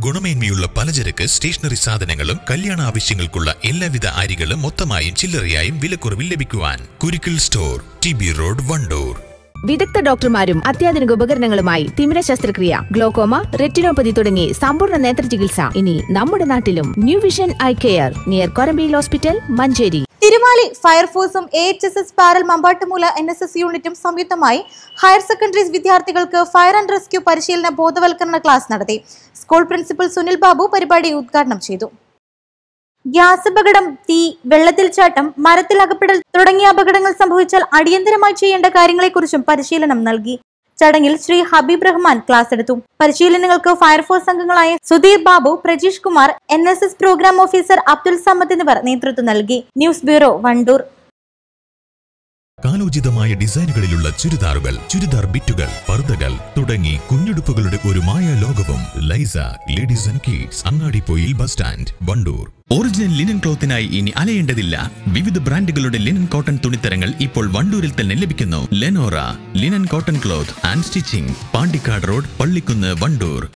ഗുണമേന്മയുള്ള പലചരക്ക് സ്റ്റേഷനറി സാധനങ്ങളും കല്യാണ ആവശ്യങ്ങൾക്കുള്ള എല്ലാവിധ അരികളും മൊത്തമായും ചില്ലറയായും വിലക്കുറവിൽ ലഭിക്കുവാൻ Kurikkal store T B road Wandoor വിദഗ്ധ ഡോക്ടർമാരും അത്യാധുനിക ഉപകരണങ്ങളുമായി തിമിര ശസ്ത്രക്രിയ ഗ്ലോക്കോമ റെറ്റിനോപ്പതി തുടങ്ങി സമ്പൂർണ്ണ നേത്ര ചികിത്സ ഇനി നമ്മുടെ നാട്ടിലും new vision eye care near കൊരമ്പയിൽ ഹോസ്പിറ്റൽ മഞ്ചേരി തിരുവാലി ഫയർഫോഴ്സും A H S S Paral Mambattumoola N S S യൂണിറ്റും സംയുക്തമായി ഹയർ സെക്കൻഡറീസ് വിദ്യാർത്ഥികൾക്ക് ഫയർ ആൻഡ് റെസ്ക്യൂ പരിശീലന ബോധവൽക്കരണ ക്ലാസ് നടത്തി സ്കൂൾ പ്രിൻസിപ്പൽ സുനിൽ ബാബു പരിപാടി ഉദ്ഘാടനം ചെയ്തു ഗ്യാസ് അപകടം തീ വെള്ളത്തിൽ ചാട്ടം മരത്തിൽ അകപ്പെടൽ തുടങ്ങിയ അപകടങ്ങൾ സംഭവിച്ചാൽ അടിയന്തരമായി ചെയ്യേണ്ട കാര്യങ്ങളെക്കുറിച്ചും പരിശീലനം നൽകി ചടങ്ങിൽ ശ്രീ ഹബീബ് റഹ്മാൻ ക്ലാസ് എടുത്തു പരിശീലനങ്ങൾക്ക് ഫയർഫോഴ്സ് അംഗങ്ങളായ Sudheer Babu Prajeesh Kumar N S S program officer Abdul Samad എന്നിവർ നേതൃത്വം നൽകി ന്യൂസ് ബ്യൂറോ വണ്ടൂർ കാലോചിതമായ ഡിസൈനുകളിലുള്ള ചുരിദാറുകൾ ചുരിദാർ ബിറ്റുകൾ പർദ്ദകൾ തുടങ്ങി കുഞ്ഞുടുപ്പുകളുടെ ഒരു മായ ലോകവും Laisa ladies and kids Angadippoyil bus stand Wandoor original linen ക്ലോത്തിനായി ഇനി അലയേണ്ടതില്ല വിവിധ ബ്രാൻഡുകളുടെ ലിനൻ കോട്ടൺ തുണിത്തരങ്ങൾ ഇപ്പോൾ വണ്ടൂരിൽ തന്നെ ലഭിക്കുന്നു Lenora linen cotton cloth and stitching Pandikkad road Pallikkunnu Wandoor